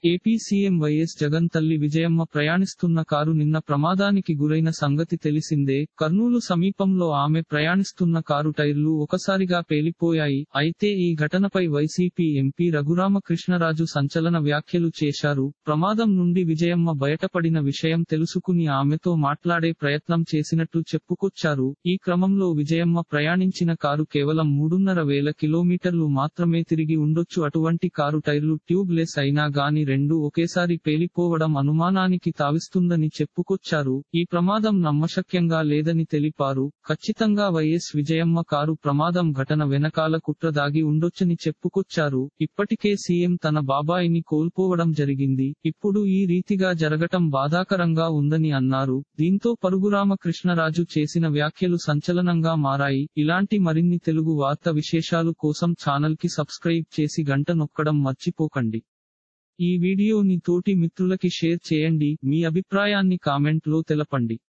AP CM YS Jagan తల్లి విజయమ్మ ప్రయాణిస్తున్న car నిన్న ప్రమాదానికి గురైన సంగతి తెలిసిందే కర్నూలు సమీపంలో ఆమె ప్రయాణిస్తున్న కారు టైర్లు ఒకసారిగా పేలిపోయాయి అయితే ఈ ఘటనపై వైసీపీ ఎంపీ రఘురామకృష్ణరాజు సంచలన వ్యాఖ్యలు చేశారు ప్రమాదం నుండి విజయమ్మ బయటపడిన విషయం తెలుసుకుని ఆమెతో మాట్లాడే ప్రయత్నం చేసినట్లు చెప్పుకొచ్చారు ఈ క్రమంలో విజయమ్మ ప్రయాణించిన కారు కేవలం మూడున్నర వేల కిలోమీటర్లు మాత్రమే తిరిగి ఉండొచ్చు అటువంటి కారు టైర్లు ట్యూబ్ లెస్ అయినా గాని రెండు ఒకేసారి పేలిపోవడం అనుమానానికి తావిస్తుందని చెప్పుకొచ్చారు ఈ ప్రమాదం నమ్మశక్యంగా లేదని తెలిపారు ఖచ్చితంగా వైఎస్ విజయమ్మ కారు ప్రమాదం ఘటన వెనకాల కుట్ర దాగి ఉండొచ్చని చెప్పుకొచ్చారు ఇప్పటికే సీఎం తన బాబాయిని కోల్పోవడం జరిగింది ఇప్పుడు ఈ రీతిగా జరగటం బాధాకరంగా ఉందని అన్నారు దీంతో పరుగురామకృష్ణరాజు చేసిన వ్యాఖ్యలు సంచలనంగా మారాయి ఇలాంటి మరిన్ని తెలుగు వార్త విశేషాలు కోసం ఛానల్ కి సబ్స్క్రైబ్ చేసి గంట నొక్కడం మర్చిపోకండి ఈ వీడియోని తోటి మిత్రులకి షేర్ చేయండి మీ అభిప్రాయాన్ని కామెంట్ లో తెలపండి